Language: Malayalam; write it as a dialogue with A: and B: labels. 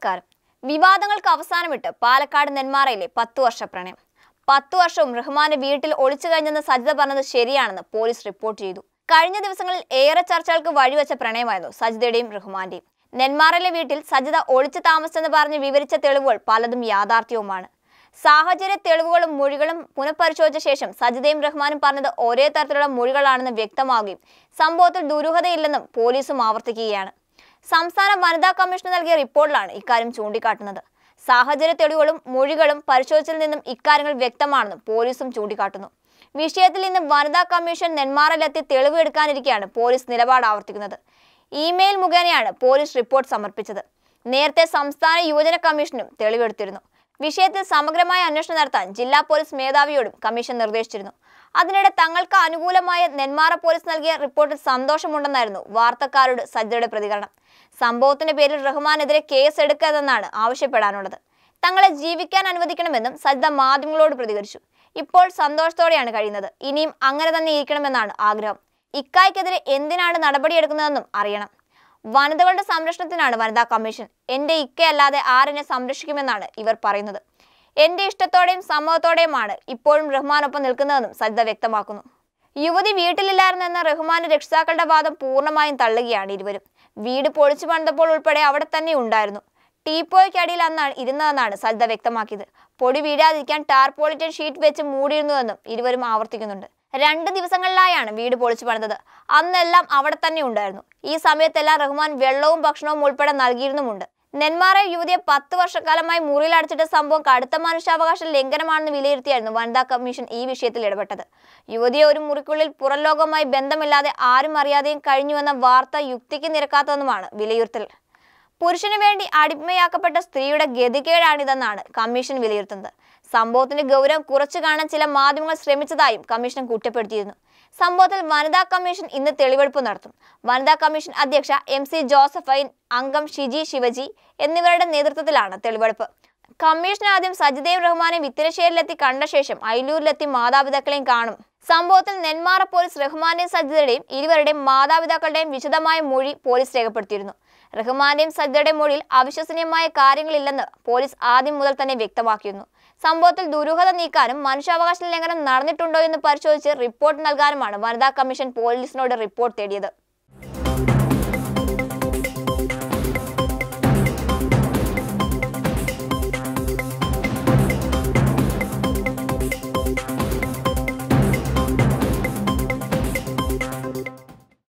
A: നമസ്കാരം വിവാദങ്ങൾക്ക് അവസാനമിട്ട് പാലക്കാട് നെന്മാറയിലെ പത്തു വർഷ പ്രണയം പത്തു വർഷവും റഹ്മാന്റെ വീട്ടിൽ ഒളിച്ചു കഴിഞ്ഞെന്ന് സജിത പറഞ്ഞത് ശരിയാണെന്ന് പോലീസ് റിപ്പോർട്ട് ചെയ്തു കഴിഞ്ഞ ദിവസങ്ങളിൽ ഏറെ ചർച്ചകൾക്ക് വഴിവെച്ച പ്രണയമായിരുന്നു സജിതയുടെയും റഹ്മാന്റെയും നെന്മാറയിലെ വീട്ടിൽ സജിത ഒളിച്ചു താമസിച്ചെന്ന് പറഞ്ഞ് വിവരിച്ച തെളിവുകൾ പലതും യാഥാർത്ഥ്യവുമാണ് സാഹചര്യ തെളിവുകളും മൊഴികളും പുനഃപരിശോധിച്ച ശേഷം സജിതയും റഹ്മാനും പറഞ്ഞത് ഒരേ തരത്തിലുള്ള മൊഴികളാണെന്ന് വ്യക്തമാവുകയും സംഭവത്തിൽ ദുരൂഹതയില്ലെന്നും പോലീസും ആവർത്തിക്കുകയാണ് സംസ്ഥാന വനിതാ കമ്മീഷൻ നൽകിയ റിപ്പോർട്ടിലാണ് ഇക്കാര്യം ചൂണ്ടിക്കാട്ടുന്നത് സാഹചര്യ തെളിവുകളും മൊഴികളും പരിശോധിച്ചതിൽ നിന്നും ഇക്കാര്യങ്ങൾ വ്യക്തമാണെന്നും പോലീസും ചൂണ്ടിക്കാട്ടുന്നു വിഷയത്തിൽ ഇന്ന് വനിതാ കമ്മീഷൻ നെന്മാറിലെത്തി തെളിവ് എടുക്കാനിരിക്കെയാണ് പോലീസ് നിലപാട് ആവർത്തിക്കുന്നത് ഇമെയിൽ മുഖേനയാണ് പോലീസ് റിപ്പോർട്ട് സമർപ്പിച്ചത് നേരത്തെ സംസ്ഥാന യുവജന കമ്മീഷനും തെളിവെടുത്തിരുന്നു വിഷയത്തിൽ സമഗ്രമായ അന്വേഷണം നടത്താൻ ജില്ലാ പോലീസ് മേധാവിയോടും കമ്മീഷൻ നിർദ്ദേശിച്ചിരുന്നു അതിനിടെ തങ്ങൾക്ക് അനുകൂലമായ നെന്മാറ പോലീസ് നൽകിയ റിപ്പോർട്ടിൽ സന്തോഷമുണ്ടെന്നായിരുന്നു വാർത്തക്കാരോട് സജ്ജയുടെ പ്രതികരണം സംഭവത്തിന്റെ പേരിൽ റഹ്മാനെതിരെ കേസ് എടുക്കരുതെന്നാണ് ആവശ്യപ്പെടാനുള്ളത് തങ്ങളെ ജീവിക്കാൻ അനുവദിക്കണമെന്നും സജ്ജ മാധ്യമങ്ങളോട് പ്രതികരിച്ചു ഇപ്പോൾ സന്തോഷത്തോടെയാണ് കഴിയുന്നത് ഇനിയും അങ്ങനെ തന്നെ ഇരിക്കണമെന്നാണ് ആഗ്രഹം ഇക്കായ്ക്കെതിരെ എന്തിനാണ് നടപടിയെടുക്കുന്നതെന്നും അറിയണം വനിതകളുടെ സംരക്ഷണത്തിനാണ് വനിതാ കമ്മീഷൻ എന്റെ ഇക്കയല്ലാതെ ആരെന്നെ സംരക്ഷിക്കുമെന്നാണ് ഇവർ പറയുന്നത് എന്റെ ഇഷ്ടത്തോടെയും സമ്മതത്തോടെയുമാണ് ഇപ്പോഴും റഹ്മാനൊപ്പം നിൽക്കുന്നതെന്നും സജ്ജ വ്യക്തമാക്കുന്നു യുവതി വീട്ടിലില്ലായിരുന്നെന്ന റഹ്മാന്റെ രക്ഷിതാക്കളുടെ വാദം പൂർണ്ണമായും തള്ളുകയാണ് ഇരുവരും വീട് പൊളിച്ചു പണിതപ്പോൾ ഉൾപ്പെടെ അവിടെ തന്നെ ഉണ്ടായിരുന്നു ടീപ്പോയ്ക്കടിയിൽ അന്നാണ് ഇരുന്നതെന്നാണ് സജ്ജ വ്യക്തമാക്കിയത് പൊടി വീഴാതിരിക്കാൻ ടാർപോളിറ്റൻ ഷീറ്റ് വെച്ച് മൂടിയിരുന്നുവെന്നും ഇരുവരും ആവർത്തിക്കുന്നുണ്ട് രണ്ട് ദിവസങ്ങളിലായാണ് വീട് പൊളിച്ചു പണിതത് അന്നെല്ലാം അവിടെ തന്നെ ഉണ്ടായിരുന്നു ഈ സമയത്തെല്ലാം റഹ്മാൻ വെള്ളവും ഭക്ഷണവും ഉൾപ്പെടെ നൽകിയിരുന്നുമുണ്ട് നെന്മാറ യുവതിയെ പത്ത് വർഷക്കാലമായി മുറിയിൽ അടച്ചിട്ട സംഭവം കടുത്ത മനുഷ്യാവകാശ ലംഘനമാണെന്ന് വിലയിരുത്തിയായിരുന്നു വനിതാ കമ്മീഷൻ ഈ വിഷയത്തിൽ ഇടപെട്ടത് യുവതിയെ ഒരു മുറിക്കുള്ളിൽ പുറം ലോകവുമായി ബന്ധമില്ലാതെ ആരും അറിയാതെയും കഴിഞ്ഞുവെന്ന വാർത്ത യുക്തിക്ക് നിരക്കാത്തതെന്നുമാണ് വിലയിരുത്തൽ പുരുഷന് വേണ്ടി അടിമയാക്കപ്പെട്ട സ്ത്രീയുടെ ഗതികേടാണിതെന്നാണ് കമ്മീഷൻ വിലയിരുത്തുന്നത് സംഭവത്തിന്റെ ഗൗരവം കുറച്ചു കാണാൻ ചില മാധ്യമങ്ങൾ ശ്രമിച്ചതായും കമ്മീഷൻ കുറ്റപ്പെടുത്തിയിരുന്നു സംഭവത്തിൽ വനിതാ കമ്മീഷൻ ഇന്ന് തെളിവെടുപ്പ് നടത്തും വനിതാ കമ്മീഷൻ അധ്യക്ഷ എം സി ജോസഫൈൻ അംഗം ഷിജി ശിവജി എന്നിവരുടെ നേതൃത്വത്തിലാണ് തെളിവെടുപ്പ് കമ്മീഷൻ ആദ്യം സജിദേവ് റഹ്മാനെ വിത്തനശ്ശേരിലെത്തി കണ്ട ശേഷം അയിലൂരിലെത്തി മാതാപിതാക്കളെയും കാണും സംഭവത്തിൽ നെന്മാറ പോലീസ് റഹ്മാന്റെയും സജിതയുടെയും ഇരുവരുടെയും മാതാപിതാക്കളുടെയും വിശദമായ മൊഴി പോലീസ് രേഖപ്പെടുത്തിയിരുന്നു റഹ്മാന്റെയും സജിതയുടെയും മൊഴിയിൽ അവിശ്വസനീയമായ കാര്യങ്ങളില്ലെന്ന് പോലീസ് ആദ്യം മുതൽ തന്നെ വ്യക്തമാക്കിയിരുന്നു സംഭവത്തിൽ ദുരൂഹത നീക്കാനും മനുഷ്യാവകാശ ലംഘനം നടന്നിട്ടുണ്ടോ എന്ന് പരിശോധിച്ച് റിപ്പോർട്ട് നൽകാനുമാണ് വനിതാ കമ്മീഷൻ പോലീസിനോട് റിപ്പോർട്ട് തേടിയത്